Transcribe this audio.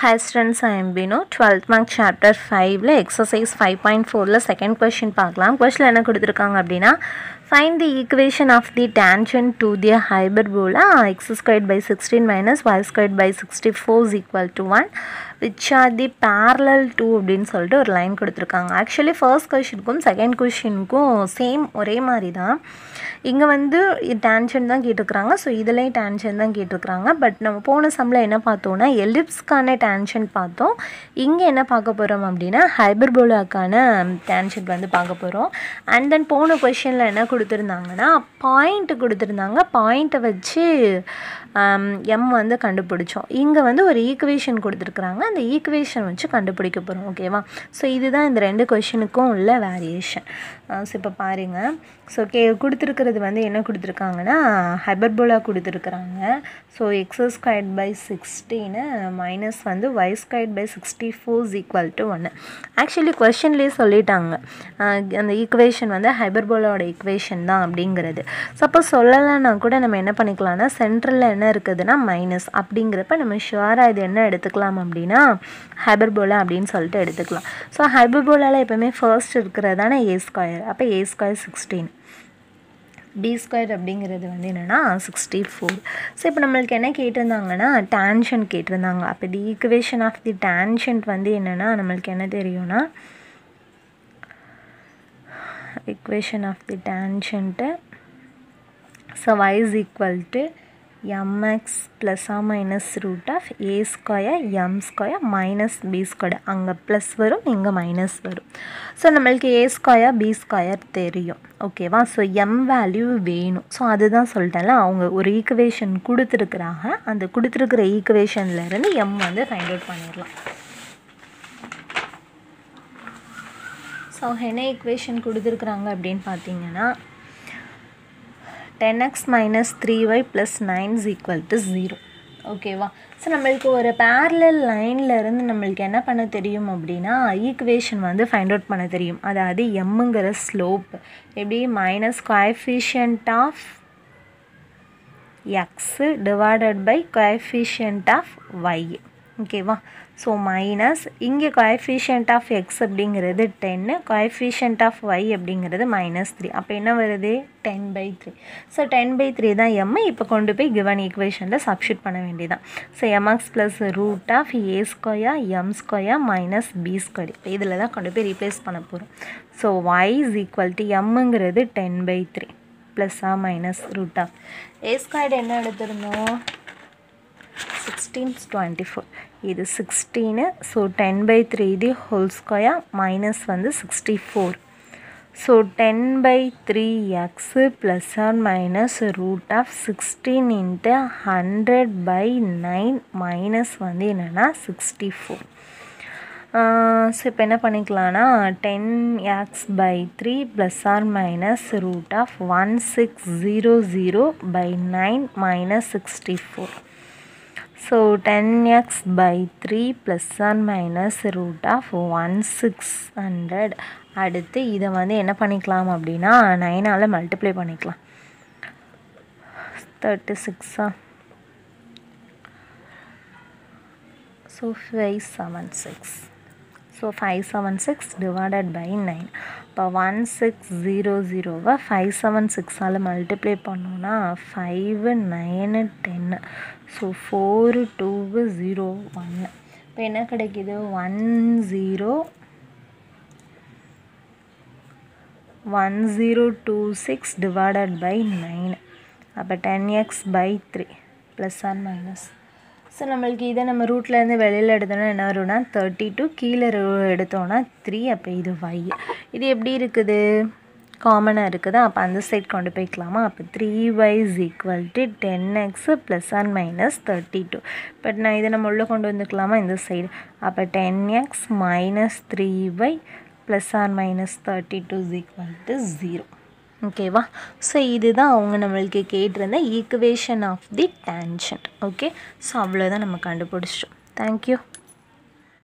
Hi students, I am Bino. 12th mark chapter 5ல exercise 5.4ல second question பார்க்கலாம் question என்ன கொடுத்துருக்காங்க அப்படின்னா find the equation of the tangent to the hyperbola x squared by 16 minus y squared by 64 is equal to 1 which are the parallel to அப்படின்னு சொல்லிட்டு ஒரு line கொடுத்துருக்காங்க actually first கொஷினுக்கும் second கொஷினுக்கும் சேம் ஒரே மாதிரி தான் இங்கே வந்து டேன்ஷன் தான் கேட்டிருக்கிறாங்க ஸோ இதுலேயும் டேன்ஷன் தான் கேட்டிருக்கிறாங்க பட் நம்ம போன சம்மில் என்ன பார்த்தோம்னா எலிப்ஸ்க்கான டேன்ஷன் பார்த்தோம் இங்கே என்ன பார்க்க போகிறோம் அப்படின்னா ஹைபர்போலாக்கான டேன்ஷன் வந்து பார்க்க போகிறோம் அண்ட் தென் போன கொஷனில் என்ன கொடுத்துருந்தாங்கன்னா பாயிண்ட் கொடுத்துருந்தாங்க பாயிண்ட்டை வச்சு எம் வந்து கண்டுபிடிச்சோம் இங்கே வந்து ஒரு ஈக்குவேஷன் கொடுத்துருக்குறாங்க அந்த ஈக்குவேஷன் வச்சு கண்டுபிடிக்க போகிறோம் ஓகேவா ஸோ இதுதான் இந்த ரெண்டு கொஷினுக்கும் உள்ள வேரியேஷன் ஸோ இப்போ பாருங்கள் ஸோ கே கொடுத்துருக்கிறது வந்து என்ன கொடுத்துருக்காங்கன்னா ஹைபர்போலா கொடுத்துருக்குறாங்க ஸோ எக்ஸ் ஸ்கொயர்ட் பை சிக்ஸ்டீனு மைனஸ் வந்து Y squared by sixty four equal to ஒன்று ஆக்சுவலி கொஷன்லேயே சொல்லிட்டாங்க அந்த ஈக்குவேஷன் வந்து ஹைபர்போலாவோட ஈக்குவேஷன் தான் அப்படிங்கிறது சப்போஸ் சொல்லலைன்னா கூட நம்ம என்ன பண்ணிக்கலாம்னா சென்ட்ரலில் என்ன இருக்குதுன்னா மைனஸ் அப்படிங்கிறப்ப நம்ம ஷுவராக இது என்ன எடுத்துக்கலாம் அப்படின்னா ஹைபர்போலா அப்படின்னு சொல்லிட்டு எடுத்துக்கலாம் ஸோ ஹைபர்போலாவில் எப்போவுமே ஃபர்ஸ்ட் இருக்கிறதான ஏ ஸ்கொயர் அப்போ A square sixteen B square அப்படிங்கிறது வந்து என்னென்னா சிக்ஸ்டி ஃபோர் ஸோ இப்போ நம்மளுக்கு என்ன கேட்டிருந்தாங்கன்னா டேன்ஷன் கேட்டிருந்தாங்க அப்போ தி ஈக்குவேஷன் ஆஃப் தி டேன்ஷன்ட் வந்து என்னென்னா நம்மளுக்கு என்ன தெரியும்னா equation of the tangent so y is equal to mx plus or minus root of a square m square minus b square அங்கே ப்ளஸ் வரும் இங்கே மைனஸ் வரும் ஸோ நம்மளுக்கு ஏ ஸ்கொயர் பி ஸ்கொயர் தெரியும் ஓகேவா ஸோ எம் வேல்யூ வேணும் so அதுதான் சொல்லிட்டேன்ல அவங்க ஒரு ஈக்குவேஷன் கொடுத்துருக்குறாங்க அந்த கொடுத்துருக்குற ஈக்குவேஷன்லேருந்து எம் வந்து ஃபைண்ட் அவுட் பண்ணிடலாம் ஸோ என்ன ஈக்குவேஷன் கொடுத்துருக்குறாங்க அப்படின்னு பார்த்தீங்கன்னா ten X minus three Y plus nine is equal to zero ஓகேவா ஸோ நம்மளுக்கு ஒரு பேரலல் லைனில் இருந்து நம்மளுக்கு என்ன பண்ண தெரியும் அப்படின்னா ஈக்குவேஷன் வந்து ஃபைண்ட் அவுட் பண்ண தெரியும் அதாவது எம்முங்கிற ஸ்லோப் எப்படி minus coefficient of X divided by coefficient of Y ஓகேவா ஸோ மைனஸ் இங்கே கோஎஃபிஷியன்ட் ஆஃப் எக்ஸ் அப்படிங்கிறது டென்னு கோஎஃபிஷியன்ட் ஆஃப் ஒய் அப்படிங்கிறது மைனஸ் த்ரீ அப்போ என்ன வருது ten by three so ten by three தான் எம் இப்போ கொண்டு போய் கிவன் ஈக்குவேஷனில் சப்ஸ்டியூட் பண்ண வேண்டியதான் so M X plus root of A square M square minus B square இப்போ இதில் தான் கொண்டு போய் ரீப்ளேஸ் பண்ண போகிறோம் so Y is equal to எம்முங்கிறது டென் பை த்ரீ ப்ளஸ்ஸா minus root of A square என்ன எடுத்திருந்தோம் சிக்ஸ்டீன் டுவெண்ட்டி ஃபோர் இது sixteen so ten by three இது ஹோல் ஸ்கொயர் மைனஸ் வந்து sixty four so ten by three X plus or minus root of sixteen into hundred by nine minus வந்து என்னென்னா sixty four so இப்போ என்ன பண்ணிக்கலாம்னா ten X by three plus or minus root of one six zero zero by nine minus sixty four so ten X by three plus on minus root of one six hundred அடுத்து இதை வந்து என்ன பண்ணிக்கலாம் அப்படின்னா நைனால் multiply பண்ணிக்கலாம் thirty சிக்ஸா so five seven six so five seven six divided by nine இப்போ ஒன் சிக்ஸ் ஜீரோ ஜீரோவை ஃபைவ் செவன் சிக்ஸால் மல்டிப்ளை பண்ணோன்னா five nine ten so four two zero ஒன்று இப்போ என்ன கிடைக்கிது one zero one zero two six divided by nine அப்போ ten X by three plus or minus so நம்மளுக்கு இதை நம்ம ரூட்லேருந்து வெளியில் எடுத்தோன்னா என்ன வரும்னா தேர்ட்டி டூ கீழே எடுத்தோன்னா த்ரீ அப்போ இது வை இது எப்படி இருக்குது காமனாக இருக்குது அப்போ அந்த சைட் கொண்டு போய்க்கலாமா அப்போ three Y is equal to ten X plus or minus thirty two but நான் இதை நம்ம உள்ளே கொண்டு வந்துக்கலாமா இந்த சைடு அப்போ ten X minus three Y plus or minus thirty two is equal to zero ஓகேவா ஸோ இதுதான் அவங்க நம்மளுக்கு கேட்டிருந்த equation of the tangent okay so அவ்வளோதான் நம்ம கண்டுபிடிச்சிட்டோம் தேங்க்யூ